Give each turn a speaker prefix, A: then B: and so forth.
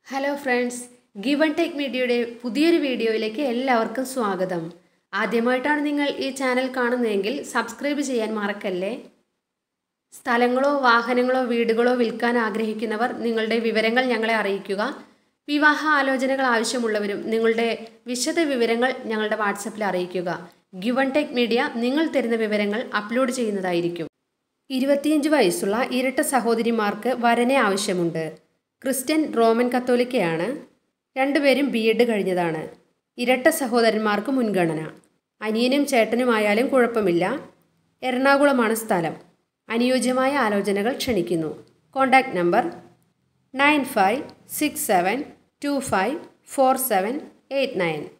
A: hello friends give and take മീഡിയയുടെ പുതിയൊരു വീഡിയോയിലേക്ക് എല്ലാവർക്കും സ്വാഗതം ആദ്യമായിട്ടാണ് നിങ്ങൾ ഈ ചാനൽ കാണുന്നതെങ്കിൽ സബ്സ്ക്രൈബ് ചെയ്യാൻ മറക്കല്ലേ സ്ഥലങ്ങളോ വാഹനങ്ങളോ വീടുകളോ വിൽക്കാൻ ആഗ്രഹിക്കുന്നവർ നിങ്ങളുടെ വിവരങ്ങൾ ഞങ്ങളെ അറിയിക്കുക വിവാഹ ആലോചനകൾ ആവശ്യമുള്ളവരും നിങ്ങളുടെ വിശദ വിവരങ്ങൾ ഞങ്ങളുടെ വാട്സപ്പിൽ അറിയിക്കുക ഗിവ് ആൻഡ് ടേക്ക് മീഡിയ നിങ്ങൾ തരുന്ന വിവരങ്ങൾ അപ്ലോഡ് ചെയ്യുന്നതായിരിക്കും ഇരുപത്തിയഞ്ച് വയസ്സുള്ള ഇരട്ട സഹോദരിമാർക്ക് വരനെ ആവശ്യമുണ്ട് ക്രിസ്ത്യൻ റോമൻ കത്തോലിക്കയാണ് രണ്ടുപേരും ബി എഡ് കഴിഞ്ഞതാണ് ഇരട്ട സഹോദരന്മാർക്ക് മുൻഗണന അനിയനും ചേട്ടനുമായാലും കുഴപ്പമില്ല എറണാകുളമാണ് സ്ഥലം അനുയോജ്യമായ ആലോചനകൾ ക്ഷണിക്കുന്നു contact number nine five six seven two five four seven eight nine